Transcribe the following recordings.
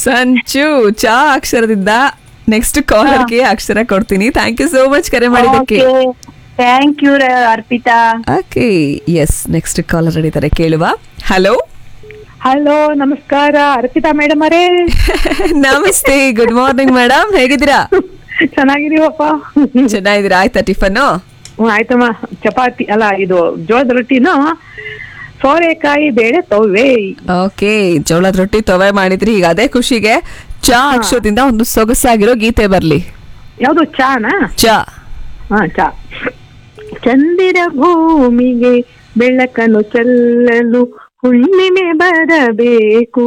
ಸಂಚು ಚಾ ಅಕ್ಷರದಿಂದ ನೆಕ್ಸ್ಟ್ ಕಾಲರ್ಗೆ ಅಕ್ಷರ ಕೊಡ್ತೀನಿ ಥ್ಯಾಂಕ್ ಯು ಸೋ ಮಚ್ ಕರೆ ಮಾಡಿದ್ದಕ್ಕೆ thank you Arpita okay yes next caller ಹಿಡಿತಾರೆ ಕೇಳುವ ಹಲೋ ಹಲೋ ನಮಸ್ಕಾರ ಅರ್ಪಿತಾ ಮೇಡಮ್ ಅವರೇ ನಮಸ್ತೆ ಗುಡ್ ಮಾರ್ನಿಂಗ್ ಮೇಡಮ್ ಹೇಗಿದ್ದೀರಾ ಚೆನ್ನಾಗಿದೀವಪ್ಪ ಚೆನ್ನಾಗಿದ್ದೀರಾ ಆಯ್ತಾ ಟಿಫನ್ ಹ್ಮ್ ಆಯ್ತಮ್ಮ ಚಪಾತಿ ಅಲ್ಲ ಇದು ಜೋಳದ ರೊಟ್ಟಿನ ಸೋರೆಕಾಯಿ ಬೇಳೆ ತವ್ವೆ ಓಕೆ ಜೋಳದ ರೊಟ್ಟಿ ತವೆ ಮಾಡಿದ್ರಿ ಈಗ ಅದೇ ಖುಷಿಗೆ ಚಾ ಅಕ್ಷರದಿಂದ ಒಂದು ಸೊಗಸಾಗಿರೋ ಗೀತೆ ಬರ್ಲಿ ಯಾವುದು ಚಾನಾ ಚಾ ಹಾ ಚಾ ಚಂದಿರ ಭೂಮಿಗೆ ಬೆಳಕನ್ನು ಚೆಲ್ಲಲು ಹುಣ್ಣಿಮೆ ಬರಬೇಕು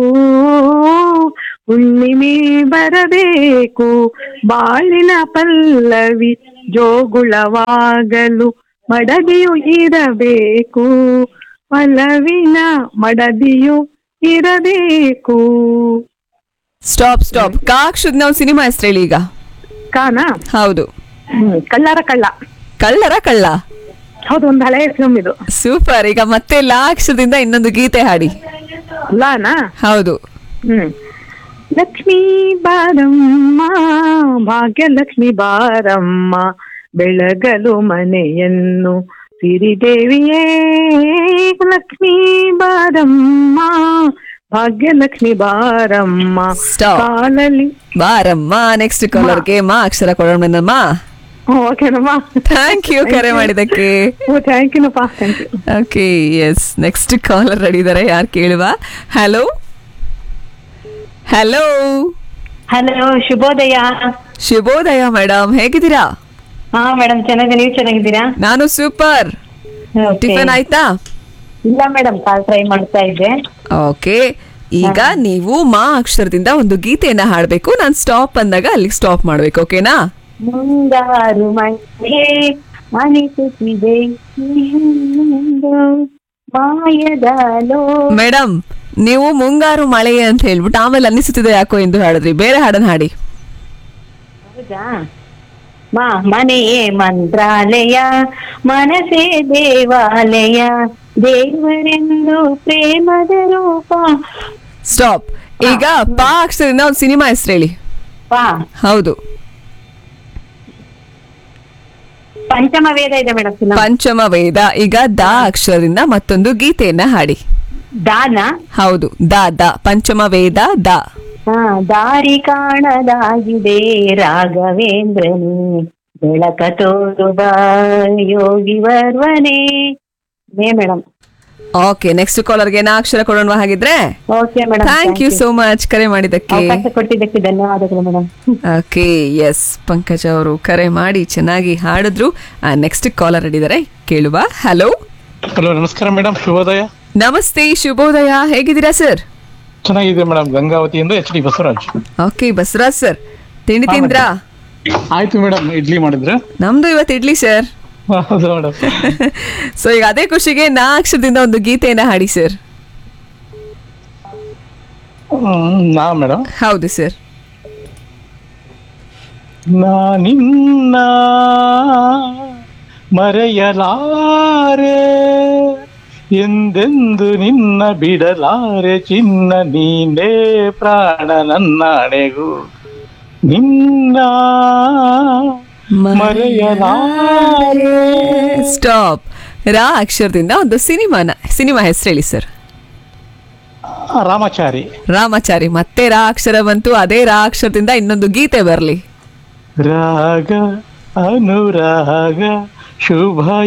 ಹುಣ್ಣಿಮೆ ಬರಬೇಕು ಬಾಳಿನ ಪಲ್ಲವಿ ಜೋಗುಳವಾಗಲು ಮಡದಿಯು ಇರಬೇಕು ಪಲ್ಲವಿನ ಮಡದಿಯು ಇರಬೇಕು ಸ್ಟಾಪ್ ಸ್ಟಾಪ್ ಕಾ ಅಕ್ಷರದಿಂದ ಒಂದು ಸಿನಿಮಾ ಹೆಸರು ಹೇಳಿ ಈಗ ಕಾನಾ ಹೌದು ಹ್ಮ್ ಕಳ್ಳರ ಕಳ್ಳ ಕಳ್ಳರ ಕಳ್ಳ ಹೌದು ಒಂದು ಹಳೆಯ ಫಿಲ್ಮ್ ಇದು ಸೂಪರ್ ಈಗ ಮತ್ತೆ ಲಾ ಅಕ್ಷರದಿಂದ ಇನ್ನೊಂದು ಗೀತೆ ಹಾಡಿ ಲಾನಾ ಹೌದು ಹ್ಮ್ ಲಕ್ಷ್ಮೀ ಬಾರಮ್ಮ ಭಾಗ್ಯಲಕ್ಷ್ಮಿ ಬಾರಮ್ಮ ಬೆಳಗಲು ಮನೆಯನ್ನು ಸಿರಿದೇವಿಯೇ ಲಕ್ಷ್ಮೀ ಬಾರಮ್ಮ ಭಾಗ್ಯಲಕ್ಷ್ಮಿ ಬಾರಮ್ಮ Stop. ಕಾಲಲ್ಲಿ ಬಾರಮ್ಮ ನೆಕ್ಸ್ಟ್ ಕಾಲರ್ಗೆ ಮಾ ಅಕ್ಷರ ಕೊಡೋಣಮ್ಮ ಓಕೆನಮ್ಮ ಥ್ಯಾಂಕ್ ಯು ಕರೆ ಮಾಡಿದಕ್ಕೆ ಓ ಥ್ಯಾಂಕ್ ಯುನಪ್ಪ thank you okay yes next caller ready ಇದಾರೆ ಯಾರು ಕೇಳುವ ಹಲೋ ಹಲೋ ಹಲೋ ಶುಭೋದಯ ಶುಭೋದಯ ಮೇಡಮ್ ಹೇಗಿದ್ದೀರಾ ಹಾ ಮೇಡಮ್ ಚೆನ್ನಾಗಿ ನೀವು ಚೆನ್ನಾಗಿದ್ದೀರಾ ನಾನು ಸೂಪರ್ Okay. ಟಿಫನ್ ಆಯ್ತಾ ಇಲ್ಲ ಮೇಡಮ್ ಕಾಲ್ ಟ್ರೈ ಮಾಡ್ತಾ ಇದ್ದೆ ಓಕೆ ಈಗ ನೀವು ಮಾ ಅಕ್ಷರದಿಂದ ಒಂದು ಗೀತೆಯನ್ನ ಹಾಡ್ಬೇಕು ನಾನು ಸ್ಟಾಪ್ ಅಂದಾಗ ಅಲ್ಲಿಗೆ ಸ್ಟಾಪ್ ಮಾಡ್ಬೇಕು ಓಕೆನಾ ಮುಂಗಾರು ಮಳೆ ಅನಿಸುತ್ತಿದೆ ಇಂದು ಮಾಯದಾಲೋ ಮೇಡಮ್ ನೀವು ಮುಂಗಾರು ಮಳೆ ಅಂತ ಹೇಳ್ಬಿಟ್ಟು ಆಮೇಲೆ ಅನ್ನಿಸುತ್ತಿದೆ ಯಾಕೋ ಎಂದು ಹಾಡಿದ್ರಿ ಬೇರೆ ಹಾಡನ್ನ ಹಾಡಿ ಹೌದಾ ಮಾ ಮನೆಯೇ ಮಂತ್ರಾಲಯ ಮನಸೇ ದೇವಾಲಯ ದೇವರೆಂದು ಪ್ರೇಮದ ರೂಪ ಸ್ಟಾಪ್ ಈಗ ಪಾ ಅಕ್ಷರದಿಂದ ಒಂದು ಸಿನಿಮಾ ಹೆಸರು ಹೇಳಿ ಪಾ ಹೌದು ಪಂಚಮ ವೇದ ಇದೆ ಮೇಡಮ್ ಫಿಲಂ ಪಂಚಮ ವೇದ ಈಗ ದ ಅಕ್ಷರದಿಂದ ಮತ್ತೊಂದು ಗೀತೆಯನ್ನ ಹಾಡಿ ದಾನ ಹೌದು ದ ದ ಪಂಚಮ ವೇದ ದ ಹಾ ದಾರಿ ಕಾಣದಾಗಿದೆ ರಾಘವೇಂದ್ರನೇ ಬೆಳಕ ತೋರುವ ಯೋಗಿ ವರ್ವನೇ ಮೇ ಮೇಡಮ್ ಓಕೆ ನೆಕ್ಸ್ಟ್ ಕಾಲರ್ಗೆ ನಾ ಅಕ್ಷರ ಕೊಡೋಣ ಹಾಗಿದ್ರೆ okay madam thank you so much ಕರೆ ಮಾಡಿದ್ದಕ್ಕೆ ಅವಕಾಶ ಕೊಟ್ಟಿದ್ದಕ್ಕೆ ಧನ್ಯವಾದಗಳು ಮೇಡಮ್ ಓಕೆ ಎಸ್ ಪಂಕಜ ಅವರು ಕರೆ ಮಾಡಿ ಚೆನ್ನಾಗಿ ಹಾಡಿದ್ರು ನೆಕ್ಸ್ಟ್ ಕಾಲರ್ ಹಿಡಿದರೆ ಕೇಳುವ ಹಲೋ ಹಲೋ ನಮಸ್ಕಾರ ಮೇಡಮ್ ಶುಭೋದಯ ನಮಸ್ತೆ ಶುಭೋದಯ ಹೇಗಿದ್ದೀರಾ ಸರ್ ಚೆನ್ನಾಗಿದೆ ಮೇಡಮ್ ಗಂಗಾವತಿಯಿಂದ H D Basavaraj okay Basavaraj sir ತಿಂಡಿ ಹಾ, ತಿಂದ್ರಾ ಆಯ್ತು ಮೇಡಮ್ ಇಡ್ಲಿ ಮಾಡಿದ್ರೆ ನಮ್ದು ಇವತ್ತು ಇಡ್ಲಿ ಸರ್ ಹೌದು ಮೇಡಮ್ ಸೊ ಈಗ ಅದೇ ಖುಷಿಗೆ ನಾ ಅಕ್ಷರದಿಂದ ಒಂದು ಗೀತೆಯನ್ನ ಹಾಡಿ ಸರ್ ನಾ ಮೇಡಮ್ ಹೌದು ಸರ್ ನಾ ನಿನ್ನ ಮರೆಯಲಾರೆ ಎಂದೆಂದು ನಿನ್ನ ಬಿಡಲಾರೆ ಚಿನ್ನ ನೀನೇ ಪ್ರಾಣ ನನ್ನಾಣೆಗೂ ನಿನ್ನ ಮರೆಯಲಾರೆ ಸ್ಟಾಪ್ ರಾ ಅಕ್ಷರದಿಂದ ಒಂದು ಸಿನಿಮಾನ ಸಿನಿಮಾ ಹೆಸರು ಹೇಳಿ ಸರ್ ರಾಮಾಚಾರಿ ರಾಮಾಚಾರಿ ಮತ್ತೆ ರಾ ಅಕ್ಷರ ಬಂತು ಅದೇ ರಾ ಅಕ್ಷರದಿಂದ ಇನ್ನೊಂದು ಗೀತೆ ಬರಲಿ ರಾಗ ಅನುರಾಗ ಶುಭ